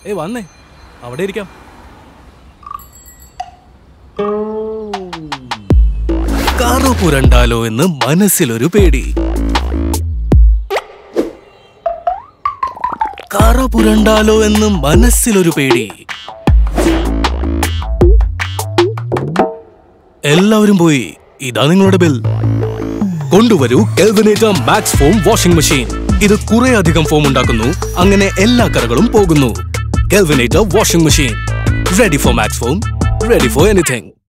ഏ വന്നേ അവിടെ ഇരിക്കാം കാറോ പുരണ്ടാലോ എന്ന് മനസ്സിലൊരു പേടി കാറോ പുരണ്ടാലോ എന്ന് മനസ്സിലൊരു പേടി എല്ലാവരും പോയി ഇതാ നിങ്ങളുടെ ബിൽ കൊണ്ടുവരൂ Kelvinator max foam washing machine ഇത് കുറെ അധികം ഫോം ഉണ്ടാക്കുന്നു അങ്ങനെ എല്ലാ കറകളും പോകുന്നു Kelvinator washing machine ready for max foam ready for anything